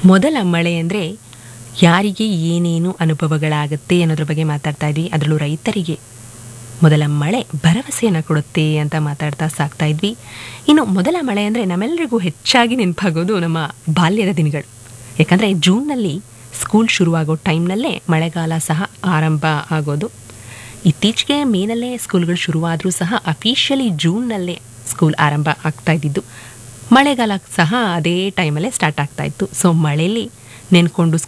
ಮೊದಲ ಮಳೆ ಅಂದರೆ ಯಾರಿಗೆ ಏನೇನು ಅನುಭವಗಳಾಗುತ್ತೆ ಅನ್ನೋದ್ರ ಬಗ್ಗೆ ಮಾತಾಡ್ತಾ ಇದ್ವಿ ಅದರಲ್ಲೂ ರೈತರಿಗೆ ಮೊದಲ ಮಳೆ ಭರವಸೆಯನ್ನು ಕೊಡುತ್ತೆ ಅಂತ ಮಾತಾಡ್ತಾ ಸಾಕ್ತಾ ಇದ್ವಿ ಇನ್ನು ಮೊದಲ ಮಳೆ ಅಂದರೆ ನಮ್ಮೆಲ್ಲರಿಗೂ ಹೆಚ್ಚಾಗಿ ನೆನಪಾಗೋದು ನಮ್ಮ ಬಾಲ್ಯದ ದಿನಗಳು ಯಾಕಂದರೆ ಜೂನ್ನಲ್ಲಿ ಸ್ಕೂಲ್ ಶುರುವಾಗೋ ಟೈಮ್ನಲ್ಲೇ ಮಳೆಗಾಲ ಸಹ ಆರಂಭ ಆಗೋದು ಇತ್ತೀಚೆಗೆ ಮೇನಲ್ಲೇ ಸ್ಕೂಲ್ಗಳು ಶುರುವಾದರೂ ಸಹ ಅಫಿಷಿಯಲಿ ಜೂನ್ನಲ್ಲೇ ಸ್ಕೂಲ್ ಆರಂಭ ಆಗ್ತಾ ಇದ್ದಿದ್ದು ಮಳೆಗಾಲ ಸಹ ಅದೇ ಟೈಮಲ್ಲೇ ಸ್ಟಾರ್ಟ್ ಆಗ್ತಾ ಇತ್ತು ಸೊ ಮಳೆಯಲ್ಲಿ ನೆನ್ಕೊಂಡು